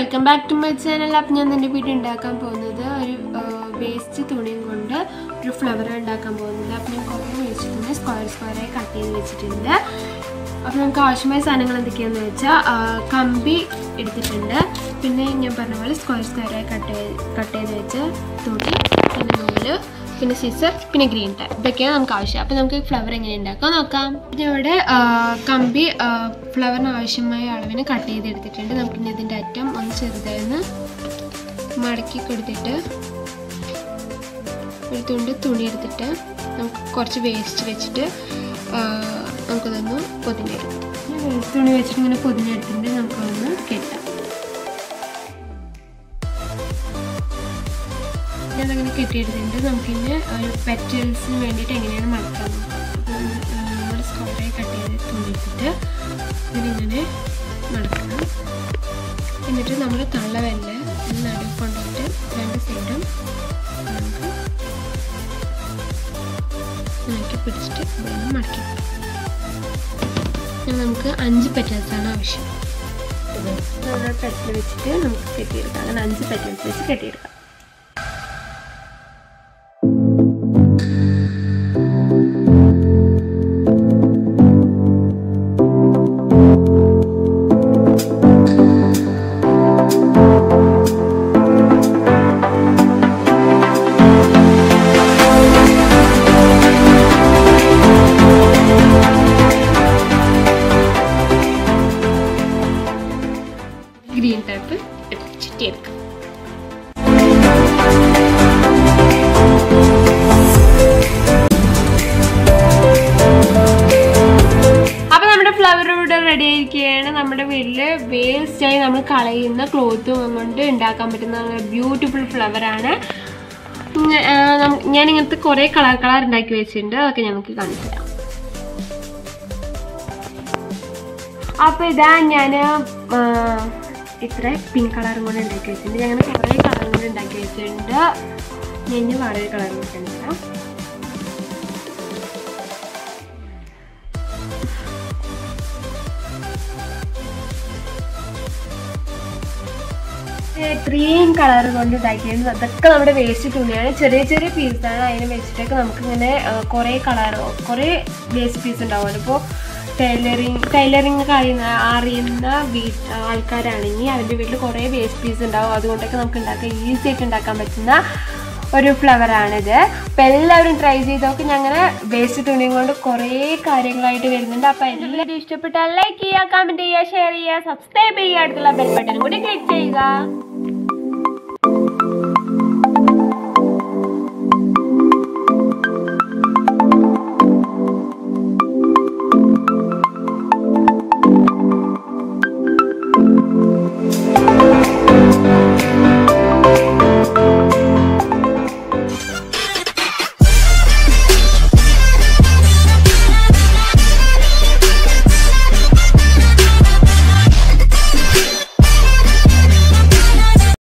Welcome back to my channel അപ്പം ഞാൻ എൻ്റെ വീട്ടിൽ ഉണ്ടാക്കാൻ പോകുന്നത് ഒരു വേസ്റ്റ് തുണിയും കൊണ്ട് ഒരു ഫ്ലവർ ഉണ്ടാക്കാൻ പോകുന്നത് അപ്പം ഞാൻ കുറേ വെച്ചിട്ടുണ്ട് സ്ക്വയർ സ്ക്വയറായി കട്ട് ചെയ്ത് വെച്ചിട്ടുണ്ട് അപ്പോൾ നമുക്ക് ആവശ്യമായ സാധനങ്ങൾ എന്തൊക്കെയാണെന്ന് വെച്ചാൽ ആ, കമ്പി എടുത്തിട്ടുണ്ട് പിന്നെ ഞാൻ പറഞ്ഞ പോലെ സ്ക്വയർ സ്ക്വയറായി കട്ട് ചെയ്ത് കട്ട് ചെയ്ത് വെച്ച തുണി പിന്നെ നൂല് പിന്നെ സിസർ പിന്നെ ഗ്രീൻ ടൈം ഇതൊക്കെയാണ് നമുക്ക് ആവശ്യം അപ്പോൾ നമുക്ക് ഫ്ലവർ എങ്ങനെ ഉണ്ടാക്കാം നോക്കാം പിന്നെ ഇവിടെ ആ, കമ്പി ആ, ഫ്ലവറിന് ആവശ്യമായ അളവിന് കട്ട് ചെയ്തെടുത്തിട്ടുണ്ട് നമുക്ക് ഇനി ഇതിൻ്റെ അറ്റം ഒന്ന് ചെറുതായിരുന്നു മടക്കി കൊടുത്തിട്ട് ഒരു തുണ്ട് തുണി എടുത്തിട്ട് നമുക്ക് കുറച്ച് വേസ്റ്റ് വെച്ചിട്ട് ആ, നമുക്കതൊന്ന് പൊതിഞ്ഞെടുക്കാം വേസ്റ്റ് തുണി വെച്ചിട്ട് ഇങ്ങനെ പൊതിഞ്ഞെടുത്തിട്ട് നമുക്കതൊന്ന് കെട്ടാം ഞാനങ്ങനെ കെട്ടിയെടുത്തിട്ടുണ്ട് നമുക്കിന്ന് ഒരു പെറ്റൽസിന് വേണ്ടിയിട്ട് എങ്ങനെയാണ് മടക്കാൻ നോക്കാം അപ്പം നമ്മൾ സ്ക്വയറായി കട്ട് ചെയ്ത് തുണി എടുത്തിട്ട് ഇതിനിങ്ങനെ മടക്കണം എന്നിട്ട് നമ്മൾ തള്ളവല്ല നടുവ് കൊണ്ടിട്ട് രണ്ട് സൈഡും നമുക്ക് ഇണക്കി പിടിച്ചിട്ട് ഇവിടെ നിന്ന് മടക്കി വെക്കാം. ഇനി നമുക്ക് അഞ്ച് പെറ്റൽസാണ് ആവശ്യം നമ്മൾ പെറ്റൽ വെച്ചിട്ട് നമുക്ക് കെട്ടിയെടുക്കാം അങ്ങനെ അഞ്ച് പെറ്റൽസ് വെച്ച് കെട്ടിയെടുക്കാം ഗ്രീൻ ടൈപ്പ് ചുറ്റിയെടുക്കാം അപ്പൊ നമ്മുടെ ഫ്ലവർ ഇവിടെ റെഡി ആയിരിക്കുകയാണ് നമ്മുടെ വീട്ടില് വേസ്റ്റ് ആയി നമ്മൾ കളയുന്ന ക്ലോത്തും കൊണ്ട് ഉണ്ടാക്കാൻ പറ്റുന്ന ബ്യൂട്ടിഫുൾ ഫ്ലവർ ആണ് ഇങ്ങ- ആ, നം- ഞാൻ ഇങ്ങനത്തെ കുറെ കളർ കളർ ഉണ്ടാക്കി വെച്ചിട്ടുണ്ട് അതൊക്കെ നമുക്ക് കാണിച്ചു തരാം അപ്പൊ ഇതാ ഞാൻ ഇത്ര പിങ്ക് കളറും കൊണ്ട് ഉണ്ടാക്കി വെച്ചിട്ടുണ്ട് ഞാൻ അങ്ങനെ കുറേ കളർ കൊണ്ട് ഉണ്ടാക്കി വെച്ചിട്ടുണ്ട് ഞാൻ ഇനി വേറെ കളർ വെച്ചിട്ടുണ്ട് ഇത്രയും കളർ കൊണ്ട് ഉണ്ടാക്കിയത് അതൊക്കെ നമ്മുടെ വേസ്റ്റ് തുണിയാണ് ചെറിയ ചെറിയ പീസാണ് അതിന് വെച്ചിട്ടൊക്കെ നമുക്കിങ്ങനെ കുറേ കളർ കുറേ വേസ്റ്റ് പീസ് ഉണ്ടാവുമല്ലോ ഇപ്പോൾ ടൈലറിങ് ടൈലറിങ് കഴിയുന്ന അറിയുന്ന വീ ആൾക്കാരാണെങ്കിൽ അവൻ്റെ വീട്ടിൽ കുറേ വേസ്റ്റ് പീസ് ഉണ്ടാവും അതുകൊണ്ടൊക്കെ നമുക്ക് ഉണ്ടാക്കാൻ ഈസി ആയിട്ട് ഉണ്ടാക്കാൻ പറ്റുന്ന ഒരു ഫ്ലവറാണിത് അപ്പോൾ എല്ലാവരും ട്രൈ ചെയ്ത് നോക്കി ഞങ്ങൾ വേസ്റ്റ് തുണിയും കൊണ്ട് കുറേ കാര്യങ്ങളായിട്ട് വരുന്നുണ്ട് അപ്പോൾ എല്ലാവരും ഇഷ്ടപ്പെട്ടാൽ ലൈക്ക് ചെയ്യുക കമൻറ്റ് ചെയ്യുക ഷെയർ ചെയ്യുക സബ്സ്ക്രൈബ് ചെയ്യുക അടുത്തുള്ള ബെൽ ബട്ടൺ കൂടി ക്ലിക്ക് ചെയ്യുക